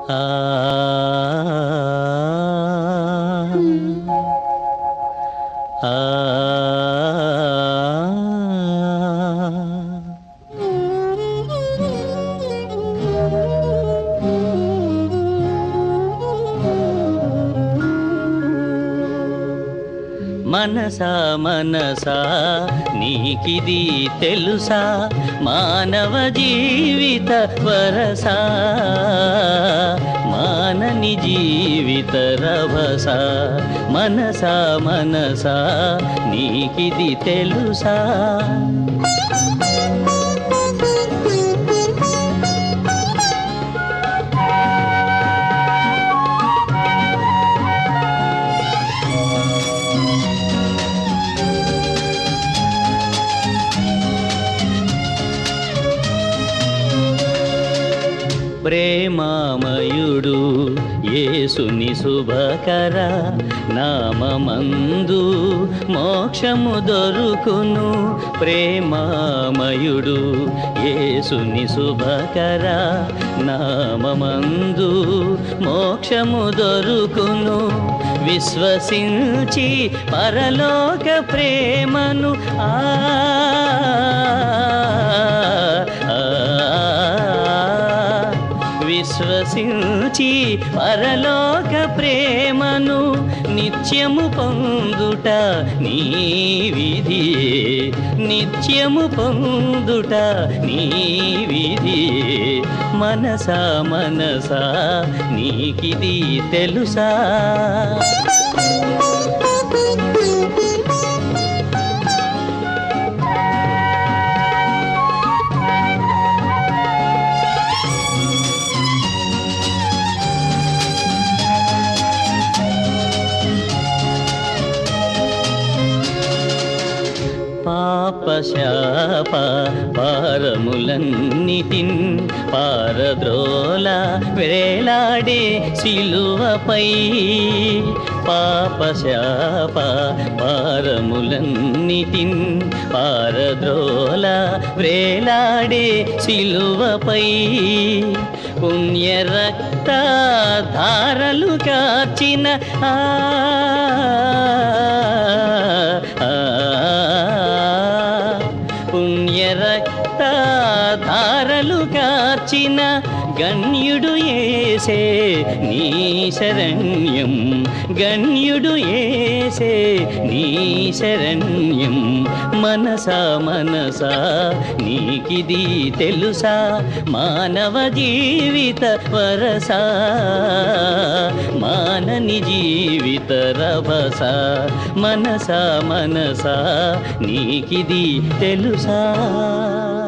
ఆ ఆ మనసా మనసా నీకిది తెలుసా మానవ జీవిత వరసా మానని జీవిత రభస మనసా మనసా నీకిది తెలుసా ప్రేమామయుడు యేసుని శుభకర నామమందు మోక్షము దొరుకును ప్రేమామయుడు యేసుని శుభకర నామమందు మోక్షము దొరుకును విశ్వసించి పరలోక ప్రేమను ఆ ఆ, విశ్వసించి పరలోక ప్రేమను నిత్యము పొందుట నీ విధియే నిత్యము పొందుట నీ విధియే మనసా మనసా నీకిది తెలుసా పాపశాప పారములన్నిటిన్ పారద్రోల వేలాడే సిలువపై పాపశాప పారములన్నిటిన్ పారద్రోల వేలాడే సిలువపై పుణ్య రక్త ధారలు కాచిన ఆ ఆ, పుణ్య రక్త ధారలు కార్చిన గణ్యుడు ఏసే నీ శరణ్యం గణ్యుడు ఏసే నీ శరణ్యం మనసా మనసా నీకిది తెలుసా మానవ జీవిత వరసా మానని జీవిత రభస మనసా మనసా నీకిది తెలుసా